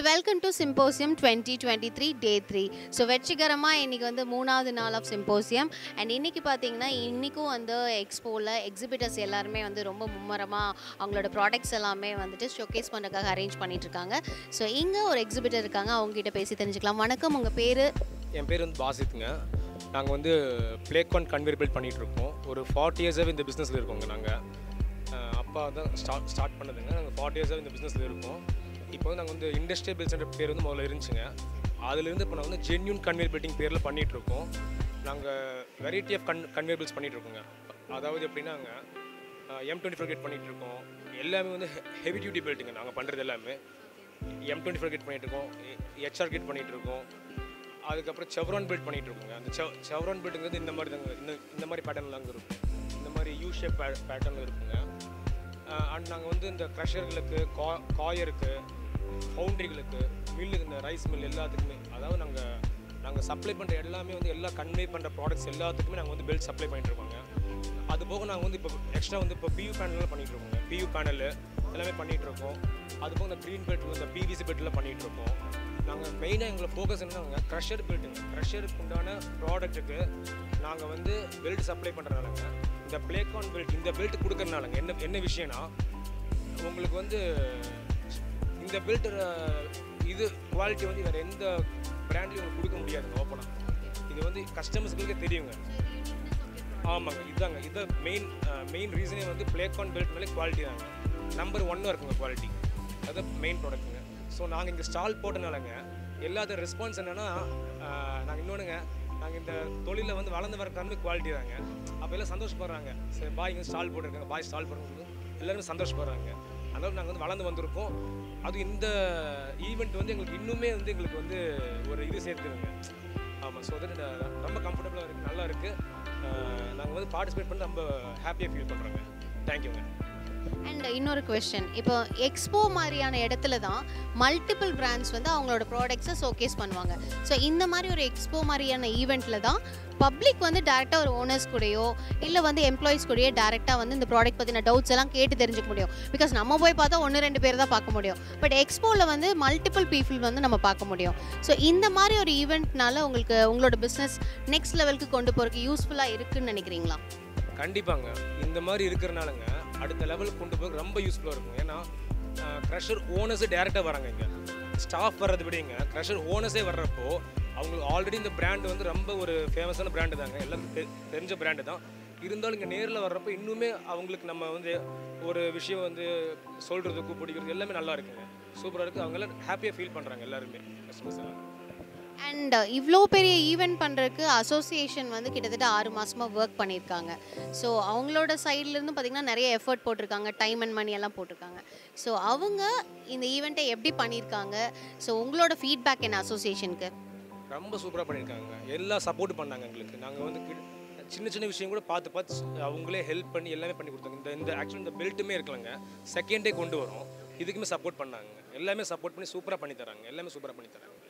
welcome to symposium twenty twenty three day three so வெற்றிகரமாக இன்றைக்கி வந்து மூணாவது நாள் ஆஃப் சிம்போசியம் அண்ட் இன்றைக்கி பார்த்தீங்கன்னா இன்றைக்கும் வந்து எக்ஸ்போவில் எக்ஸிபிட்டர்ஸ் எல்லாருமே வந்து ரொம்ப மும்மரமாக அவங்களோட ப்ராடக்ட்ஸ் எல்லாமே வந்துட்டு ஷோகேஸ் பண்ணுறதுக்காக அரேஞ்ச் பண்ணிட்டு இருக்காங்க ஸோ இங்கே ஒரு எக்ஸிபிட்டர் இருக்காங்க அவங்ககிட்ட பேசி தெரிஞ்சுக்கலாம் வணக்கம் உங்கள் பேர் என் பேர் வந்து பாசித்துங்க நாங்கள் வந்து பிளேகான் கன்வேர் பில்ட் பண்ணிகிட்டு இருக்கோம் ஒரு ஃபார்ட்டி இயர்ஸாகவே இந்த பிஸ்னஸில் இருக்கோங்க நாங்கள் அப்பா தான் ஸ்டார்ட் ஸ்டார்ட் பண்ணதுங்க நாங்கள் ஃபார்ட்டி இயர்ஸாக இந்த பிஸ்னஸில் இருக்கோம் இப்போ வந்து நாங்கள் வந்து இண்டஸ்ட்ரியல் பில்ஸ்ன்ற பேர் வந்து முதல்ல இருந்துச்சுங்க அதுலேருந்து இப்போ நாங்கள் வந்து ஜென்யூன் கன்வேர் பில்டிங் பேரில் பண்ணிகிட்டு இருக்கோம் நாங்கள் வெரைட்டி ஆஃப் கன் கன்வேர் பில்ஸ் பண்ணிகிட்டு இருக்கோங்க அதாவது எப்படின்னாங்க எம் டுவெண்ட்டி ஃபோர் கேட் பண்ணிகிட்டு இருக்கோம் எல்லாமே வந்து ஹெவி டியூட்டி பெல்ட்டுங்க நாங்கள் பண்ணுறது எல்லாமே எம் டுவெண்ட்டி ஃபோர் கேட் பண்ணிகிட்டு இருக்கோம் ஹெச்ஆர் கேட் பண்ணிகிட்டு இருக்கோம் அதுக்கப்புறம் செவ்ரான் பில்ட் பண்ணிட்டு இருக்கோங்க அந்த செவ் செவ்ரான் பில்ட்டுங்கிறது இந்த மாதிரி தாங்க இந்த இந்த மாதிரி பேட்டர்னில் அங்கே இருக்கும் இந்த மாதிரி யூ ஷேப் பேட்டர்னில் இருக்குங்க அண்ட் நாங்கள் வந்து இந்த க்ரஷர்களுக்கு கா காயருக்கு ஃபவுண்ட்ரிகளுக்கு மில்லுக்கு இந்த ரைஸ் மில் எல்லாத்துக்குமே அதாவது நாங்கள் நாங்கள் சப்ளை பண்ணுற எல்லாமே வந்து எல்லா கன்வே பண்ணுற ப்ராடக்ட்ஸ் எல்லாத்துக்குமே நாங்கள் வந்து பெல்ட் சப்ளை பண்ணிட்டு இருக்கோங்க அது போக நாங்கள் வந்து இப்போ எக்ஸ்ட்ரா வந்து இப்போ பியூ பேனல்லாம் பண்ணிட்டு இருக்கோங்க பியூ பேனல் எல்லாமே பண்ணிட்டு இருக்கோம் அது போக இந்த க்ரீன் பெல்ட் இந்த பிவிசி பெல்ட்லாம் பண்ணிட்டு இருக்கோம் நாங்கள் மெயினாக எங்களை ஃபோக்கஸ் என்னங்க க்ரஷர் பெல்ட்டுங்க க்ரஷருக்கு உண்டான ப்ராடக்ட்டுக்கு நாங்கள் வந்து பெல்ட் சப்ளை பண்ணுறதுனாலங்க இந்த பிளேகான் பெல்ட் இந்த பெல்ட் கொடுக்கறனாலங்க என்ன என்ன விஷயம்னா உங்களுக்கு வந்து இந்த பெல்ட் இது குவாலிட்டி வந்து வேறு எந்த பிராண்ட்லையும் உங்களுக்கு கொடுக்க முடியாதுங்க ஓப்பனாக இது வந்து கஸ்டமர்ஸ்களுக்கே தெரியுங்க ஆமாங்க இதாங்க இது மெயின் மெயின் ரீசனே வந்து பிளேகான் பெல்ட்னாலே குவாலிட்டி தாங்க நம்பர் ஒன்னாக இருக்குங்க குவாலிட்டி அது மெயின் ப்ராடக்ட்டுங்க ஸோ நாங்கள் இங்கே ஸ்டால் போட்டனாலங்க எல்லாத்த ரெஸ்பான்ஸ் என்னென்னா நாங்கள் இன்னொன்றுங்க நாங்கள் இந்த தொழிலில் வந்து வளர்ந்து வர தன்மை குவாலிட்டி தாங்க அப்போ எல்லாம் சந்தோஷப்படுறாங்க சரி பாய் இங்கே ஸ்டால் போட்டிருக்காங்க பாய் ஸ்டால் போடுறது எல்லாருமே சந்தோஷப்படுறாங்க அதனால நாங்கள் வந்து வளர்ந்து வந்திருக்கோம் அது இந்த ஈவெண்ட் வந்து எங்களுக்கு இன்னுமே வந்து எங்களுக்கு வந்து ஒரு இது சேர்த்துருங்க ஆமாம் ஸோ அது ரொம்ப கம்ஃபர்டபுளாக இருக்குது நல்லா இருக்குது நாங்கள் வந்து பார்ட்டிசிபேட் பண்ணி ரொம்ப ஹாப்பியாக ஃபீல் பண்ணுறோங்க தேங்க்யூங்க அண்ட் இன்னொரு கொஸ்டின் இப்போ எக்ஸ்போ மாதிரியான இடத்துல தான் மல்டிபிள் பிராண்ட்ஸ் வந்து அவங்களோட ப்ராடக்ட்ஸை ஷோகேஸ் பண்ணுவாங்க ஸோ இந்த மாதிரி ஒரு எக்ஸ்போ மாதிரியான ஈவெண்ட்டில் தான் பப்ளிக் வந்து டேரெக்டாக ஒரு ஓனர்ஸ் கூடயோ இல்லை வந்து எம்ப்ளாயிஸ் கூடயோ டேரெக்டாக வந்து இந்த ப்ராடக்ட் பற்றின டவுட்ஸ் எல்லாம் கேட்டு தெரிஞ்சுக்க முடியும் பிகாஸ் நம்ம போய் பார்த்தா ஒன்று ரெண்டு பேர் தான் பார்க்க முடியும் பட் எக்ஸ்போவில் வந்து மல்டிபிள் பீப்புள் வந்து நம்ம பார்க்க முடியும் ஸோ இந்த மாதிரி ஒரு ஈவெண்ட்னால உங்களுக்கு உங்களோட பிஸ்னஸ் நெக்ஸ்ட் லெவலுக்கு கொண்டு போகிறதுக்கு யூஸ்ஃபுல்லாக இருக்குன்னு நினைக்கிறீங்களா கண்டிப்பாங்க இந்த மாதிரி இருக்கிறனாலங்க அடுத்த லெவலுக்கு கொண்டு போக ரொம்ப யூஸ்ஃபுல்லாக இருக்கும் ஏன்னா க்ரஷர் ஓனர்ஸே டேரெக்டாக வராங்க இங்கே ஸ்டாஃப் வர்றதை விடங்க க்ரஷர் ஓனர்ஸே வர்றப்போ அவங்களுக்கு ஆல்ரெடி இந்த பிராண்டு வந்து ரொம்ப ஒரு ஃபேமஸான பிராண்டு தாங்க எல்லாருக்கும் தெ- தெரிஞ்ச பிராண்டு தான் இருந்தாலும் இங்கே நேரில் வர்றப்போ இன்னுமே அவங்களுக்கு நம்ம வந்து ஒரு விஷயம் வந்து சொல்கிறதுக்கு பிடிக்கிறது எல்லாமே நல்லா இருக்குங்க சூப்பராக இருக்குது அவங்க எல்லாம் ஹாப்பியாக ஃபீல் பண்ணுறாங்க எல்லாருமே கஸ்டமர்ஸ் எல்லாம் அண்ட் இவ்வளோ பெரிய ஈவெண்ட் பண்ணுறதுக்கு அசோசியேஷன் வந்து கிட்டத்தட்ட ஆறு மாதமாக ஒர்க் பண்ணியிருக்காங்க ஸோ அவங்களோட சைட்லேருந்து பார்த்திங்கன்னா நிறைய எஃபர்ட் போட்டிருக்காங்க டைம் அண்ட் மணி எல்லாம் போட்டிருக்காங்க ஸோ அவங்க இந்த ஈவெண்ட்டை எப்படி பண்ணியிருக்காங்க ஸோ உங்களோட ஃபீட்பேக் என்ன அசோசியேஷனுக்கு ரொம்ப சூப்பராக பண்ணியிருக்காங்க எல்லா சப்போர்ட் பண்ணாங்க எங்களுக்கு நாங்கள் வந்து கிட்ட- சின்ன சின்ன விஷயம் கூட பார்த்து பார்த்து ஸ்- அவங்களே ஹெல்ப் பண்ணி எல்லாமே பண்ணி கொடுத்தாங்க இந்த இந்த ஆக்சுவலி இந்த பெல்ட்டுமே இருக்கலங்க செகண்டே கொண்டு வரும் இதுக்குமே சப்போர்ட் பண்ணாங்க எல்லாமே சப்போர்ட் பண்ணி சூப்பராக பண்ணி தராங்க எல்லாமே சூப்பராக பண்ணி தராங்க